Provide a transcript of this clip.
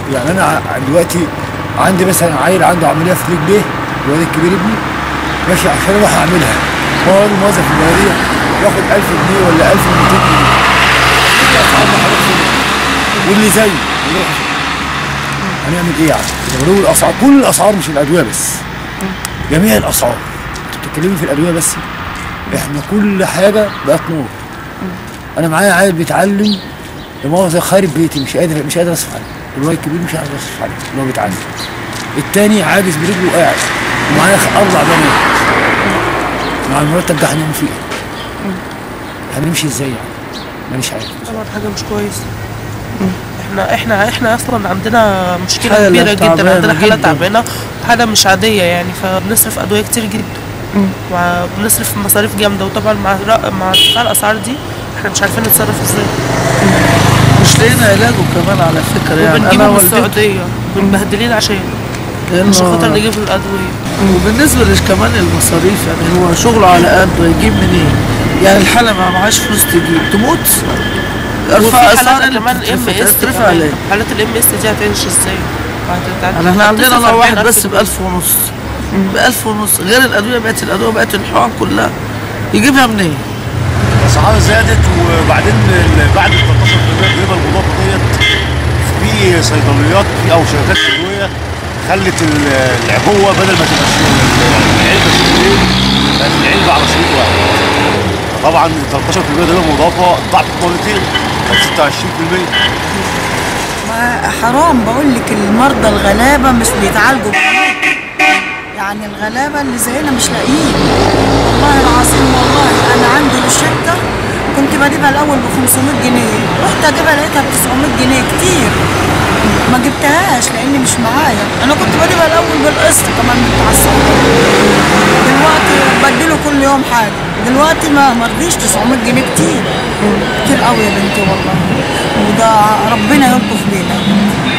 يعني انا ع- دلوقتي عندي مثلا عيل عنده عمليه في رجليه الواد الكبير ابني ماشي عشان اروح اعملها هو راجل موظف في البلديه ياخد 1000 جنيه ولا 1200 جنيه إيه أسعار ما حضرتش كده؟ واللي زيه يروح هنعمل ايه يعني؟ غلو الاسعار كل الاسعار مش الادويه بس جميع الاسعار انتوا بتتكلموا في الادويه بس احنا كل حاجه بقت نور انا معايا عيل بيتعلم لمؤاخذه خارب بيتي مش قادر مش قادر اصرف عليه الولد الكبير مش قادر اصرف عليه اللي هو بيتعلم التاني عاجز برجله وقاعد ومعايا خ- اربع بنات مع المرتب ده هنعمل فيه ايه؟ هنمشي ازاي يعني؟ مانيش عارف طبعا حاجه مش كويسه احنا احنا احنا اصلا عندنا مشكله حالة كبيره تعبانة جدا عندنا حاله جداً. تعبانه حاله مش عاديه يعني فبنصرف ادويه كتير جدا وبنصرف مصاريف جامده وطبعا مع الر- مع ارتفاع الاسعار دي احنا مش عارفين نتصرف ازاي مش لاقيين علاجه كمان على فكره يعني وبنجيبه من والدتي- السعوديه ومبهدلين عشان لأنه- عشان خاطر نجيب الادويه وبالنسبه لش كمان المصاريف يعني هو شغله على قده يجيب منين؟ يعني الحاله ما معهاش فلوس تجيب تموت وفي ارفع اسعار حالات اللي كمان ام بتترفع- اس بتترفع عليه حالات الام اس دي هتعيش ازاي؟ وهتتعد- يعني احنا عندنا هتصرف نوع واحد 40,000 بس ب جنيه. 1000 ونص ب 1000 ونص غير الادويه بقت الادويه بقت الحقن كلها يجيبها منين؟ الاسعار زادت وبعدين ال- بعد ال 13% الربا المضافه ديت في صيدليات في او شركات ادويه خلت ال- العبوه بدل ما تبقى ش- العلبه شريطين بقت العلبه على شريط واحد طبعا 13% ربا مضافه ضعفت مرتين بقت 26% ما حرام بقول لك المرضى الغلابه مش بيتعالجوا يعني الغلابه اللي زينا مش لاقيين والله العظيم والله انا عندي روشته كنت بجيبها الاول ب 500 جنيه رحت اجيبها لقيتها ب 900 جنيه كتير ما جبتهاش لاني مش معايا انا كنت بجيبها الاول بالقسط كمان بتاع الصيدليه دلوقتي بديله كل يوم حاجه دلوقتي ما مرضيش 900 جنيه كتير كتير قوي يا بنتي والله وده ربنا يلطف بينا